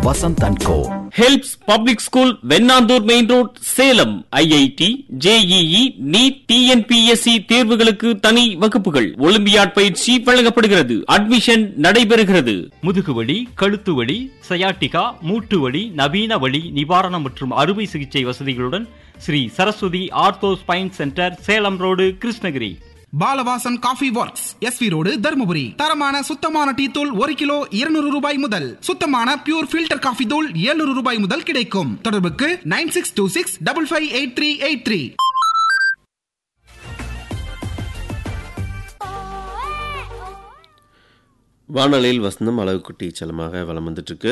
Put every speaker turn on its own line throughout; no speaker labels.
Vasanth and co
helps public school Vennandur main road Salem I I T J E E NEET T N P S C தேர்வுகளுக்கு தனி வகுப்புகள் olympiad பயிற்சி வழங்கப்படுகிறது அட்மிஷன் நடைபெறுகிறது
முதுகுவலி கழுத்து வலி சயாட்டிகா மூட்டு வலி நவீன வலி நிவாரணம் மற்றும் அறுவை சிகிச்சை வசதிகளுடன் Sri Saraswathi ortho spine centre Salem road Krishnagiri
Balavasan coffee works S V road Dharmapuri தரமான சுத்தமான டீ தூள் ஒரு கிலோ இருநூறு ரூபாய் முதல் சுத்தமான பியூர் ஃபில்டர் காஃபி தூள் 700 ரூபாய் முதல் கிடைக்கும் தொடர்புக்கு nine six two six double five eight three eight three
வானொலியில் வசந்தம் அளவு குட்டி செல்லமாக வலம் வந்துட்டு இருக்கு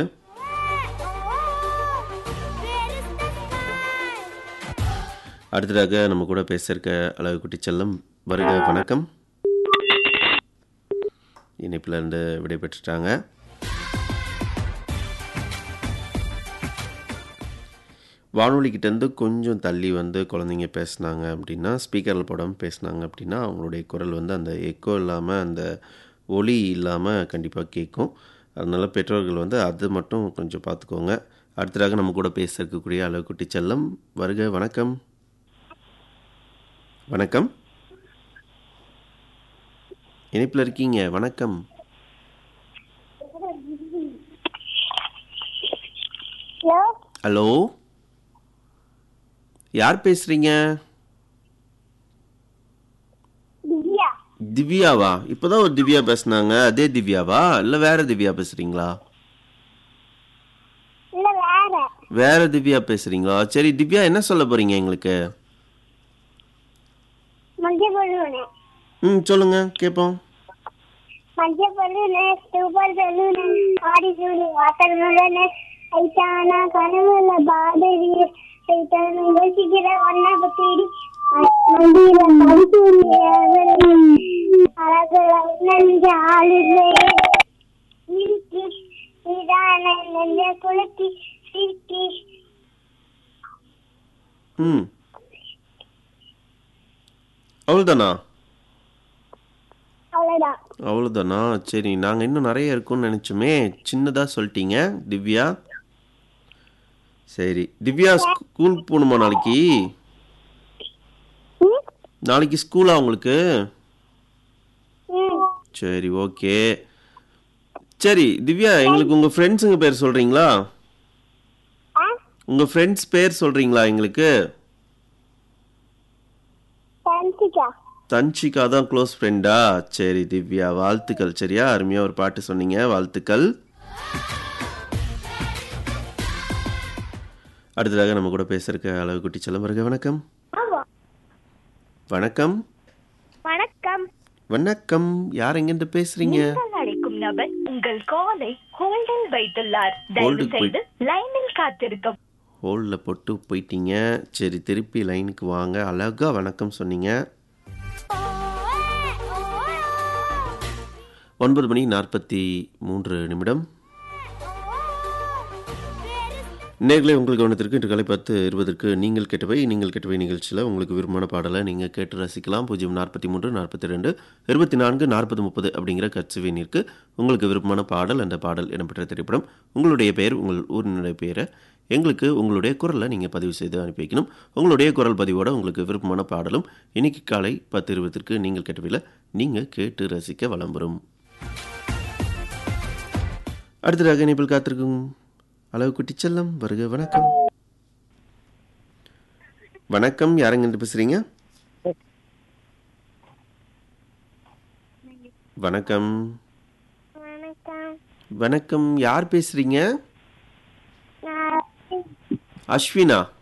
அடுத்ததாக நம்ம கூட பேச இருக்க அளவு குட்டி செல்லம் வருக வணக்கம் இணைப்பில் இருந்து விடைபெற்றுட்டாங்க வானொலிக்கிட்டேருந்து கொஞ்சம் தள்ளி வந்து குழந்தைங்க பேசுனாங்க அப்படின்னா ஸ்பீக்கரில் போடாமல் பேசுனாங்க அப்படின்னா அவங்களுடைய குரல் வந்து அந்த எக்கோ இல்லாமல் அந்த ஒலி இல்லாமல் கண்டிப்பாக கேட்கும் அதனால் பெற்றோர்கள் வந்து அது மட்டும் கொஞ்சம் பார்த்துக்கோங்க அடுத்ததாக நம்ம கூட பேச இருக்கக்கூடிய அளவுக்குட்டி செல்லம் வருக வணக்கம் வணக்கம் இணைப்பில் இருக்கீங்க வணக்கம்
ஹலோ
ஹலோ யார் பேசுறீங்க
திவ்யா
திவ்யாவா இப்போதான் ஒரு திவ்யா பேசுனாங்க அதே திவ்யாவா இல்லை வேற திவ்யா பேசுறீங்களா
இல்ல வேற
வேற திவ்யா பேசுறீங்களா சரி திவ்யா என்ன சொல்ல போறீங்க எங்களுக்கு
மஞ்சள் பலூனு
ம் சொல்லுங்க கேட்போம்
மஞ்சள் பலூனு சூப்பர் பலூனு ஆடி சூடு வாட்டர் மெலனு ஐட்டான கனவுல பாதவி ஐட்டான யோசிக்கிற ஒன்னா பத்திடி மண்டியில பரிசூரிய அழகுல நெஞ்ச ஆளுதே இருக்கி இதான நெஞ்ச குளுக்கி சிரிக்கி
ம் அவ்வளோதானா
அவ்வளவுதான்
அவ்வளோதானா சரி நாங்கள் இன்னும் நிறைய இருக்கும்னு நினச்சோமே சின்னதாக சொல்லிட்டீங்க திவ்யா சரி திவ்யா ஸ்கூலுக்கு போகணுமா நாளைக்கு
ம்
நாளைக்கு ஸ்கூலா உங்களுக்கு
ம்
சரி ஓகே சரி திவ்யா எங்களுக்கு உங்கள் ஃப்ரெண்ட்ஸுங்க பேர் சொல்கிறீங்களா
ஆ
உங்கள் ஃப்ரெண்ட்ஸ் பேர் சொல்கிறீங்களா எங்களுக்கு
தன்சிகா
தன்ஷிகா தான் க்ளோஸ் ஃப்ரெண்டா சரி திவ்யா வாழ்த்துக்கள் சரியா அருமையாக ஒரு பாட்டு சொன்னீங்க வாழ்த்துக்கள் அடுத்ததாக நம்ம கூட பேசுறக்க அளவு குட்டி செல்லம் வருக வணக்கம் வணக்கம்
வணக்கம்
வணக்கம் யார் எங்கிருந்து பேசுறீங்க
நீங்கள் அழைக்கும் நபர் உங்கள் காலை ஹோல்டில் வைத்துள்ளார் தயவு
ஹோல்டுக்கு போய்-
செய்து லைனில் காத்திருக்க
ஹோலில் போட்டு போயிட்டீங்க சரி திருப்பி லைனுக்கு வாங்க அழகா வணக்கம் சொன்னீங்க ஒன்பது மணி நாற்பத்தி மூன்று நிமிடம் நேர்களை உங்கள் கவனத்திற்கு இன்று காலை பத்து இருபதற்கு நீங்கள் கேட்டவை நீங்கள் கேட்டவை நிகழ்ச்சியில் உங்களுக்கு விருப்பமான பாடலை நீங்கள் கேட்டு ரசிக்கலாம் பூஜ்ஜியம் நாற்பத்தி மூன்று நாற்பத்தி ரெண்டு இருபத்தி நான்கு நாற்பது முப்பது அப்படிங்கிற கட்சுவினிற்கு உங்களுக்கு விருப்பமான பாடல் அந்த பாடல் இடம்பெற்ற திரைப்படம் உங்களுடைய பெயர் உங்கள் ஊரினுடைய பெயரை எங்களுக்கு உங்களுடைய குரலை நீங்கள் பதிவு செய்து அனுப்பி வைக்கணும் உங்களுடைய குரல் பதிவோட உங்களுக்கு விருப்பமான பாடலும் இன்னைக்கு காலை பத்து இருபத்திற்கு நீங்கள் கேட்டவையில் நீங்கள் கேட்டு ரசிக்க வலம் வரும் அடுத்ததாக இணைப்பில் காத்திருக்கும் அளவு குட்டி செல்லம் வருக வணக்கம் வணக்கம் யாருங்க இருந்து பேசுறீங்க வணக்கம்
வணக்கம்
வணக்கம் யார் பேசுறீங்க
நான்
அஸ்வினா